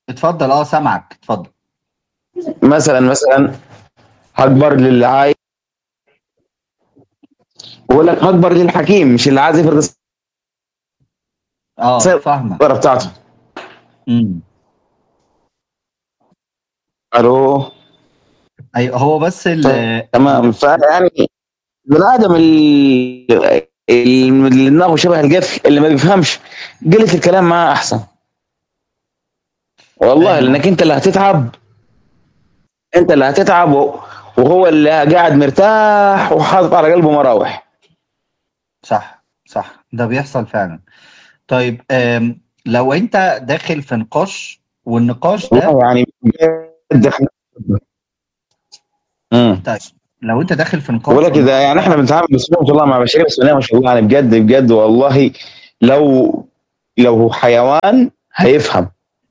اتفضل اه سامعك اتفضل مثلا مثلا هكبر للي عايز بقول لك هكبر للحكيم مش اللي عايز يفرض اه صير. فاهمك الصورة بتاعته امم الو ايوه هو بس ال تمام فيعني البني ادم اللي اللي دماغه شبه القفل اللي ما بيفهمش قلة الكلام معاه احسن والله أيوة. لانك انت اللي هتتعب انت اللي هتتعب و- وهو اللي قاعد مرتاح وحاطط على قلبه مراوح صح صح ده بيحصل فعلا طيب آم، لو انت داخل في نقاش والنقاش ده والله يعني بجد احنا امم طيب لو انت داخل في نقاش بقول لك اذا يعني احنا بنتعامل بسم الله ما شاء الله مع بشريه بسم الله ما شاء الله يعني بجد بجد والله لو لو هو حيوان هيفهم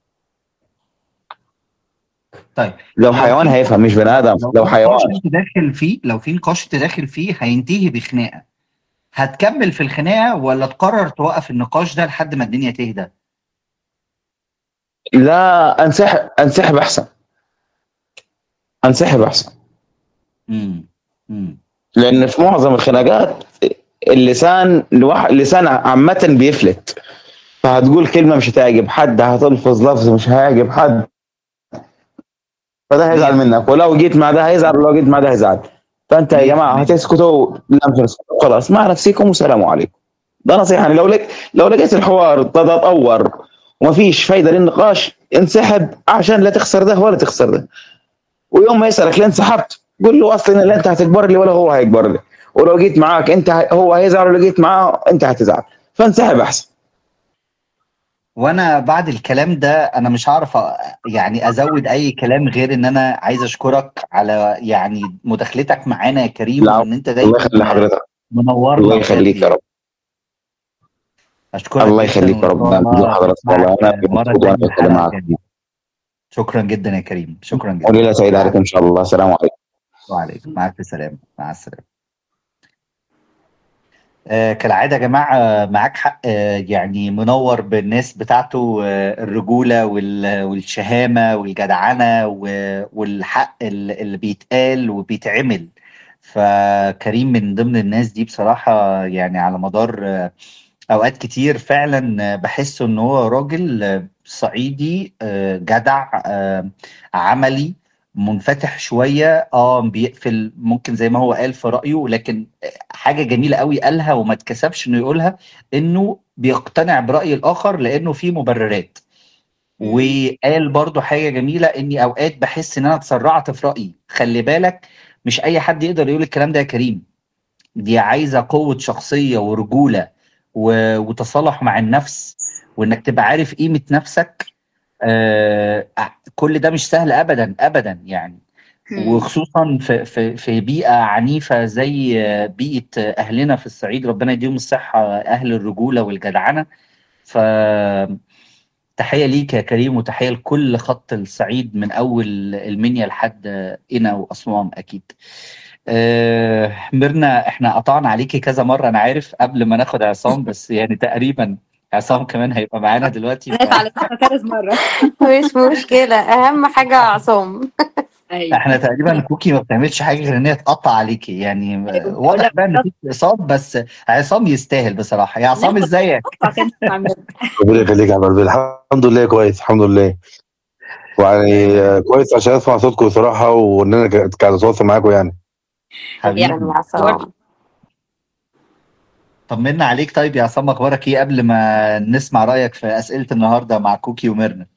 طيب لو لو حيوان في- هيفهم مش بني ادم لو لو في حيوان نقاش انت داخل فيه لو في نقاش انت داخل فيه هينتهي بخناقه هتكمل في الخناقه ولا تقرر توقف النقاش ده لحد ما الدنيا تهدى لا انسحب انسحب احسن انسحب احسن امم امم لان في معظم الخناقات اللسان الواحد اللسان عامه بيفلت فهتقول كلمه مش هتعجب حد هتلفظ لفظ مش هيعجب حد فده هيزعل منك ولو جيت مع ده هيزعل ولو جيت مع ده هيزعل فانت يا جماعه هتسكتوا لا مش هنسكت. خلاص مع نفسكم والسلام عليكم ده نصيحه يعني لو لك لو لقيت الحوار تطور ومفيش فايده للنقاش انسحب عشان لا تخسر ده ولا تخسر ده ويوم ما يسالك ليه انسحبت قول له اصلا لا انت هتكبر لي ولا هو هيكبر لي ولو جيت معاك انت ه- هو هيزعل ولو جيت معاه انت هتزعل فانسحب احسن وانا بعد الكلام ده انا مش هعرف أ- يعني ازود اي كلام غير ان انا عايز اشكرك على يعني مداخلتك معانا يا كريم لا، وان انت الله دايما يخلي حضرتك منورنا الله بجد يخليك يا يعني. رب اشكرك الله جدا يخليك يا رب وإن شاء بدون الله حضرتك نسمعك والله انا مرة مبسوط وانا تانية بتكلم الحلقة معاك الجاية. شكرا جدا يا كريم شكرا جدا وليله سعيده عليكم ان شاء الله السلام عليكم وعليكم مع الف سلامه مع السلامه آه كالعاده يا جماعه معاك حق آه يعني منور بالناس بتاعته آه الرجوله وال- والشهامه والجدعنه و- والحق ال- اللي بيتقال وبيتعمل فكريم من ضمن الناس دي بصراحه يعني على مدار آه اوقات كتير فعلا آه، بحسه ان هو راجل آه، صعيدي آه، جدع آه، عملي منفتح شويه اه بيقفل ممكن زي ما هو قال في رايه لكن حاجه جميله قوي قالها وما اتكسفش انه يقولها انه بيقتنع براي الاخر لانه في مبررات مم. وقال برضو حاجه جميله اني اوقات بحس ان انا اتسرعت في رايي خلي بالك مش اي حد يقدر يقول الكلام ده يا كريم دي عايزه قوه شخصيه ورجوله و- وتصالح مع النفس وانك تبقى عارف قيمه نفسك آه كل ده مش سهل ابدا ابدا يعني مم. وخصوصا في في في بيئه عنيفه زي بيئه اهلنا في الصعيد ربنا يديهم الصحه اهل الرجوله والجدعنه ف تحيه ليك يا كريم وتحيه لكل خط الصعيد من اول المنيا لحد قنا واسوان اكيد آه، ميرنا احنا قطعنا عليكي كذا مره انا عارف قبل ما ناخد عصام بس يعني تقريبا عصام كمان هيبقى معانا دلوقتي ف... اتعلمتها ثالث مرة مش مشكلة أهم حاجة عصام ايوه احنا تقريبا كوكي ما بتعملش حاجه غير ان هي تقطع عليكي يعني أيوة. واضح بقى ان في اقتصاد بس عصام يستاهل بصراحه يا عصام ناخد ازيك عشان نعمل ربنا يخليك يا حبيبي الحمد لله كويس الحمد لله ويعني آه، كويس عشان اسمع صوتكم بصراحه وان انا ك- كنت اتواصل معاكم يعني حبيبي يعني يا عصام طمنا عليك طيب يا عصام اخبارك ايه قبل ما نسمع رايك في اسئله النهارده مع كوكي وميرنا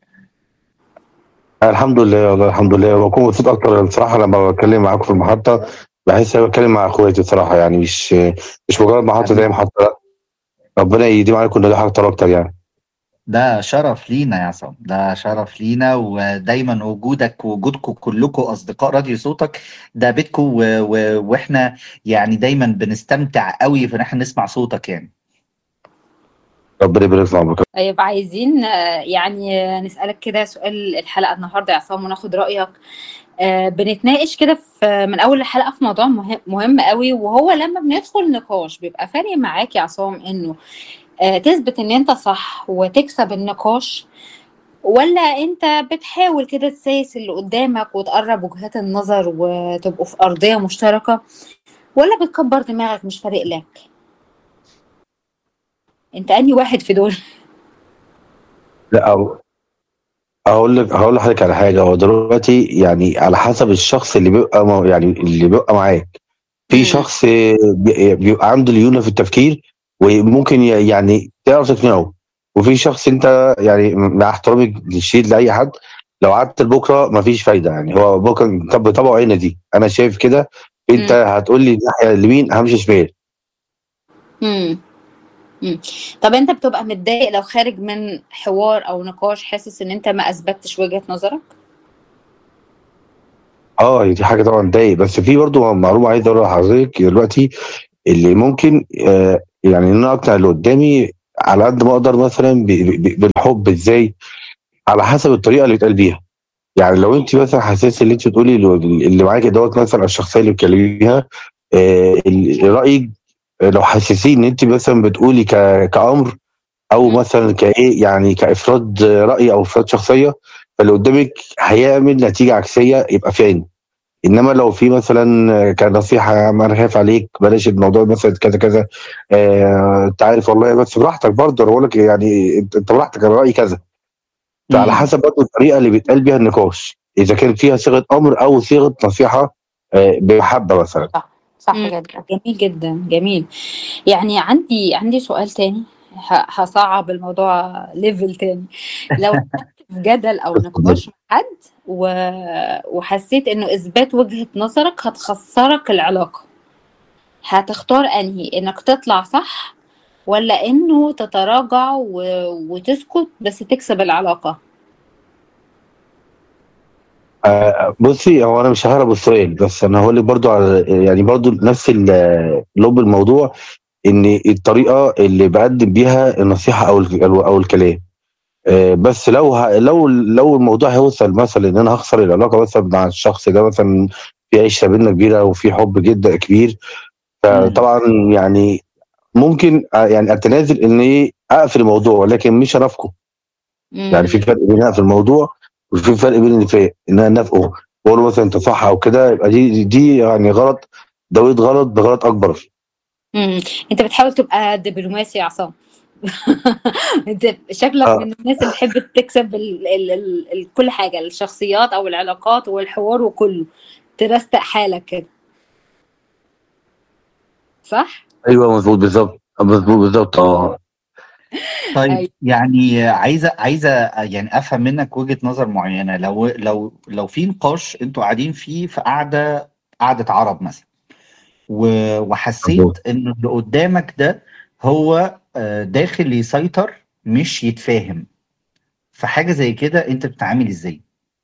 الحمد لله والله الحمد لله بكون مبسوط اكتر بصراحه لما بتكلم معاكم في المحطه بحس ان انا بتكلم مع اخواتي بصراحه يعني مش مش مجرد محطه زي محطه لا ربنا يديم عليكم نجاح اكتر واكتر يعني ده شرف لينا يا عصام ده شرف لينا ودايما وجودك ووجودكم كلكم اصدقاء راديو صوتك ده بيتكم و... و... واحنا يعني دايما بنستمتع قوي في ان احنا نسمع صوتك يعني ربنا يبارك في عمرك طيب عايزين آه، يعني آه، نسألك كده سؤال الحلقة النهاردة يا عصام وناخد رأيك آه، بنتناقش كده في من أول الحلقة في موضوع مهم, مهم قوي وهو لما بندخل نقاش بيبقى فارق معاك يا عصام إنه آه، تثبت إن أنت صح وتكسب النقاش ولا انت بتحاول كده تسايس اللي قدامك وتقرب وجهات النظر وتبقوا في ارضيه مشتركه ولا بتكبر دماغك مش فارق لك انت انهي واحد في دول لا أو- اقول لك هقول لحضرتك على حاجه هو دلوقتي يعني على حسب الشخص اللي بيبقى مو- يعني اللي بيبقى معاك في مم. شخص بي- بيبقى عنده ليونه في التفكير وممكن ي- يعني تعرف تقنعه وفي شخص انت يعني مع احترامي الشديد لاي حد لو قعدت لبكره مفيش فايده يعني هو بكره طب بطبعه عينه دي انا شايف كده انت مم. هتقول لي الناحيه اليمين همشي شمال مم. مم. طب انت بتبقى متضايق لو خارج من حوار او نقاش حاسس ان انت ما اثبتتش وجهة نظرك اه دي حاجه طبعا تضايق بس في برضه معلومه عايز اقولها لحضرتك دلوقتي اللي ممكن آه يعني ان انا اقنع اللي قدامي على قد ما اقدر مثلا ب- ب- بالحب ازاي على حسب الطريقه اللي بيتقال بيها يعني لو انت مثلا حساس اللي انت بتقولي اللي اللي معاكي دوت مثلا الشخصيه اللي بتكلميها آه ال- رايك لو حاسسين ان انت مثلا بتقولي ك- كامر او مم. مثلا كايه يعني كافراد راي او افراد شخصيه فاللي قدامك هيعمل نتيجه عكسيه يبقى فين انما لو في مثلا كنصيحه يا عم انا خايف عليك بلاش الموضوع مثلا كذا كذا آه، انت عارف والله بس براحتك برضه انا بقول لك يعني انت أنت براحتك انا رايي كذا فعلى مم. حسب برضه الطريقه اللي بيتقال بيها النقاش اذا كان فيها صيغه امر او صيغه نصيحه آه، بمحبه مثلا صح مم. جدا جميل جدا جميل يعني عندي عندي سؤال تاني ه- هصعب الموضوع ليفل تاني لو دخلت في جدل او نقاش مع حد و... وحسيت انه اثبات وجهة نظرك هتخسرك العلاقة هتختار انهي انك تطلع صح ولا انه تتراجع و... وتسكت بس تكسب العلاقة آه، بصي هو انا مش ههرب السؤال بس انا هقول لك برضه على يعني برضه نفس ال- لب الموضوع ان الطريقه اللي بقدم بيها النصيحه او ال- او الكلام آه، بس لو ه... لو لو الموضوع هيوصل مثلا ان انا هخسر العلاقه مثلا مع الشخص ده مثلا في عشره بينا كبيره وفي حب جدا كبير فطبعا يعني ممكن آه، يعني اتنازل ان ايه اقفل الموضوع ولكن مش هنافقه يعني في مم. فرق بين اقفل الموضوع وفي فرق بين النفاق ان انا نافقه واقول له مثلا انت صح او كده يبقى دي دي يعني غلط دويت غلط بغلط اكبر مم. انت بتحاول تبقى دبلوماسي يا عصام انت شكلك آه. من الناس اللي بتحب تكسب ال ال ال ال كل حاجة الشخصيات او العلاقات والحوار وكله ترستق حالك كده صح؟ ايوه مظبوط بالظبط مظبوط بالظبط اه طيب أيوة. يعني عايزه عايزه يعني افهم منك وجهة نظر معينه لو لو لو في نقاش انتوا قاعدين فيه في قعده قعده عرب مثلا و- وحسيت مظبوط. ان اللي قدامك ده هو آه، داخل يسيطر مش يتفاهم فحاجه زي كده انت بتتعامل ازاي؟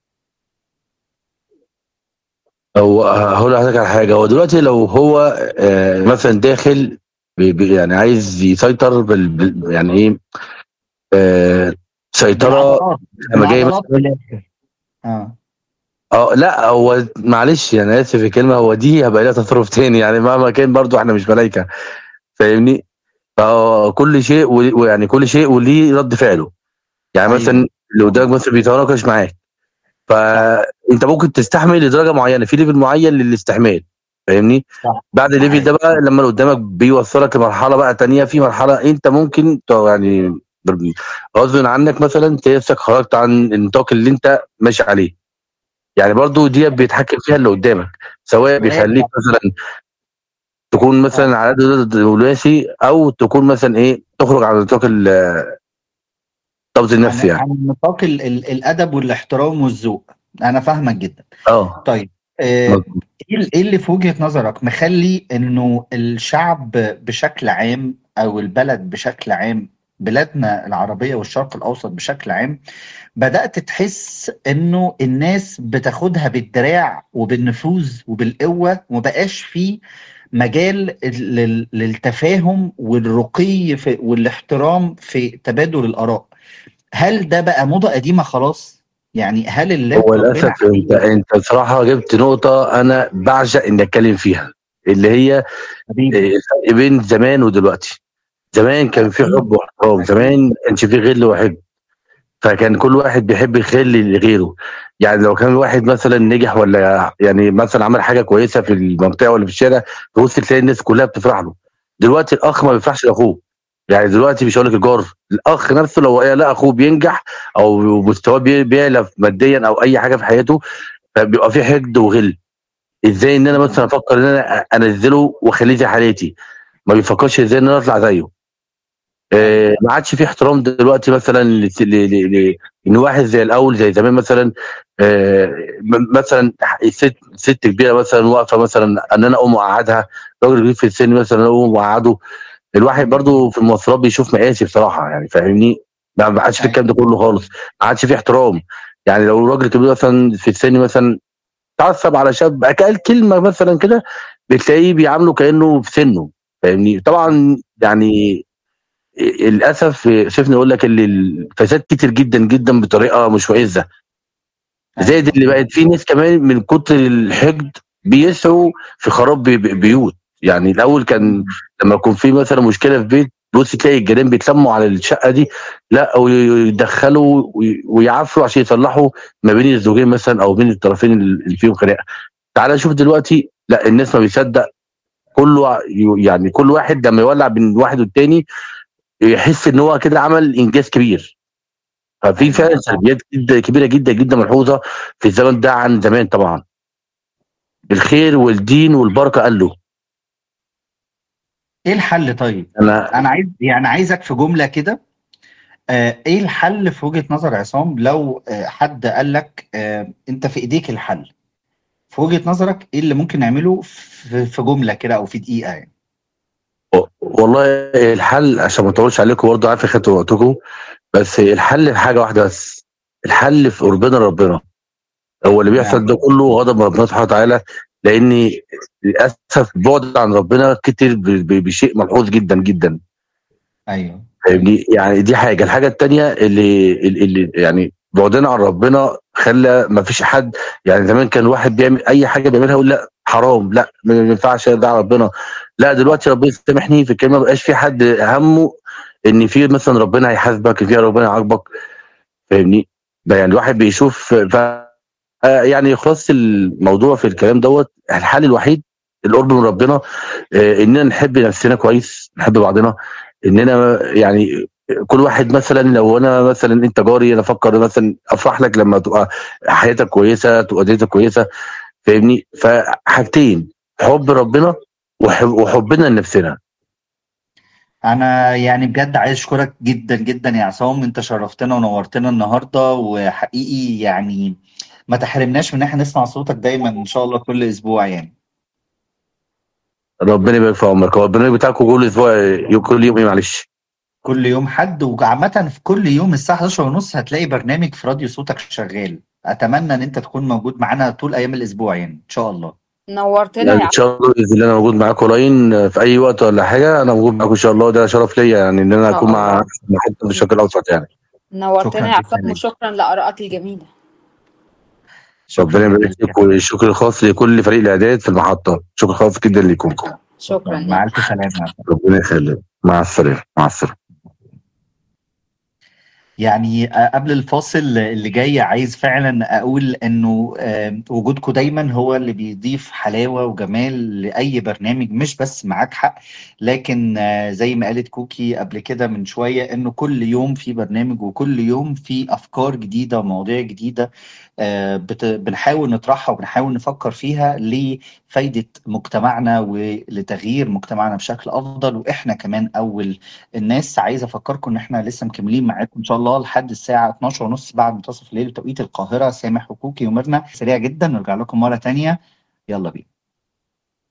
هو هقول لحضرتك على حاجه هو دلوقتي لو هو آه، مثلا داخل بي- بي- يعني عايز يسيطر بال بال- يعني ايه آه، سيطره بالعضلات لما جاي بالعضلات مثلا بالاخر اه اه لا هو معلش يعني اسف في الكلمه هو دي هبقى لها تصرف تاني يعني مهما كان برضو احنا مش ملايكه فاهمني فكل شيء ولي- ويعني كل شيء وليه رد فعله يعني أيوة. مثلا اللي قدامك مثلا بيتناقش معاك فانت ممكن تستحمل لدرجه معينه في ليفل معين للاستحمال فاهمني صح. بعد الليفل صحيح. ده بقى لما اللي قدامك بيوصلك لمرحله بقى تانية في مرحله انت ممكن ت- يعني بر- غصب عنك مثلا تنسك خرجت عن النطاق اللي انت ماشي عليه يعني برضو دي بيتحكم فيها اللي قدامك سواء بيخليك مثلا تكون مثلا على قد دبلوماسي او تكون مثلا ايه تخرج عن نطاق ال- الضبط النفسي عن يعني عن نطاق ال- ال- الادب والاحترام والذوق انا فاهمك جدا اه طيب آه، مظبوط. ايه ال- إيه اللي في وجهة نظرك مخلي انه الشعب بشكل عام او البلد بشكل عام بلادنا العربية والشرق الاوسط بشكل عام بدأت تحس انه الناس بتاخدها بالدراع وبالنفوذ وبالقوة ومبقاش في مجال لل- للتفاهم والرقي في والاحترام في تبادل الآراء هل ده بقى موضة قديمة خلاص؟ يعني هل اللي هو اتربينا للاسف عليه انت انت بصراحه جبت نقطه انا بعشق اني اتكلم فيها اللي هي حبيبي إيه، الفرق بين زمان ودلوقتي زمان كان في حب واحترام زمان ما كانش في غل وحقد فكان كل واحد بيحب يخلي لغيره يعني لو كان واحد مثلا نجح ولا يعني مثلا عمل حاجه كويسه في المنطقه ولا في الشارع تبص تلاقي الناس كلها بتفرح له دلوقتي الاخ ما بيفرحش لاخوه يعني دلوقتي مش هقول لك الجار الاخ نفسه لو لا اخوه بينجح او مستواه بي- بيعلى ماديا او اي حاجه في حياته فبيبقى في حقد وغل ازاي ان انا مثلا افكر ان انا انزله واخليه زي حالتي ما بيفكرش ازاي ان انا اطلع زيه آه، ما عادش في احترام دلوقتي مثلا ل- ل- ل- ل- ان واحد زي الاول زي زمان مثلا آه، م- مثلا ست ست كبيره مثلا واقفه مثلا ان انا اقوم اقعدها راجل كبير في السن مثلا اقوم اقعده الواحد برضو في المواصلات بيشوف مقاسي بصراحه يعني فاهمني ما ما عادش في الكلام ده كله خالص ما عادش في احترام يعني لو راجل كبير مثلا في السن مثلا تعصب على شاب قال كلمه مثلا كده بتلاقيه بيعامله كانه في سنه فاهمني طبعا يعني للاسف شفنا يقول لك اللي الفساد كتير جدا جدا بطريقه مش كويسه زائد اللي بقت في ناس كمان من كتر الحقد بيسعوا في خراب بي- بي- بيوت يعني الاول كان لما يكون في مثلا مشكله في بيت بص تلاقي الجيران بيتلموا على الشقه دي لا ويدخلوا وي- ويعافروا عشان يصلحوا ما بين الزوجين مثلا او بين الطرفين اللي فيهم خناقه تعال شوف دلوقتي لا الناس ما بيصدق كله يعني كل واحد لما يولع بين واحد والتاني يحس ان هو كده عمل انجاز كبير ففي فعلا سلبيات جدا كبيره جدا جدا ملحوظه في الزمن ده عن زمان طبعا الخير والدين والبركه قالوا ايه الحل طيب انا انا عايز يعني عايزك في جمله كده آه، ايه الحل في وجهه نظر عصام لو آه، حد قال لك آه، انت في ايديك الحل في وجهه نظرك ايه اللي ممكن نعمله في في جمله كده او في دقيقه يعني والله الحل عشان ما اطولش عليكم برضه عارف خدتوا وقتكم بس الحل في حاجه واحده بس الحل في قربنا ربنا هو اللي بيحصل نعم. ده كله غضب ربنا سبحانه وتعالى لان للاسف بعد عن ربنا كتير ب- ب- بشيء ملحوظ جدا جدا ايوه فاهمني يعني دي حاجه الحاجه التانية اللي اللي يعني بعدنا عن ربنا خلى ما فيش حد يعني زمان كان الواحد بيعمل اي حاجه بيعملها يقول لا حرام لا ما ينفعش ده ربنا لا دلوقتي ربنا يسامحني في الكلمه ما بقاش في حد همه ان في مثلا ربنا هيحاسبك في ربنا يعاقبك فاهمني ده يعني الواحد بيشوف ف آه، يعني خلاص الموضوع في الكلام دوت الحل الوحيد القرب من ربنا آه، اننا نحب نفسنا كويس نحب بعضنا اننا يعني كل واحد مثلا لو انا مثلا انت جاري انا افكر مثلا افرح لك لما تبقى حياتك كويسه تبقى دنيتك كويسه فاهمني فحاجتين حب ربنا وحب وحبنا لنفسنا انا يعني بجد عايز اشكرك جدا جدا يا عصام انت شرفتنا ونورتنا النهارده وحقيقي يعني ما تحرمناش من ان احنا نسمع صوتك دايما ان شاء الله كل اسبوع يعني ربنا يبارك في عمرك هو البرنامج بتاعكم كل اسبوع كل يوم ايه معلش كل يوم حد وعامة في كل يوم الساعة 11 ونص هتلاقي برنامج في راديو صوتك شغال أتمنى إن أنت تكون موجود معانا طول أيام الأسبوع يعني إن شاء الله نورتنا يعني يا ان شاء الله باذن الله انا موجود معاكم لاين في اي وقت ولا حاجه انا موجود معاكم ان شاء الله ده شرف ليا يعني ان انا إن شاء اكون مع الله. مع حد في الشرق الاوسط يعني نورتنا شكراً يا جداً عصام ليك. وشكرا لآرائك الجميلة ربنا يبارك فيك والشكر خاص لكل فريق الاعداد في المحطه شكر خاص جدا لكم شكرا مع لك ألف سلامة ربنا يخليك مع السلامه مع السلامه يعني آه، قبل الفاصل اللي جاي عايز فعلا اقول انه آه، وجودكم دايما هو اللي بيضيف حلاوة وجمال لأي برنامج مش بس معاك حق لكن آه، زي ما قالت كوكي قبل كده من شوية انه كل يوم في برنامج وكل يوم في افكار جديدة ومواضيع جديدة آه، بت- بنحاول نطرحها وبنحاول نفكر فيها لفايدة مجتمعنا ولتغيير مجتمعنا بشكل افضل واحنا كمان اول الناس عايز افكركم ان احنا لسه مكملين معاكم ان شاء الله لحد الساعه 12 ونص بعد منتصف الليل بتوقيت القاهره سامح وكوكي وميرنا سريع جدا نرجع لكم مره تانية يلا بينا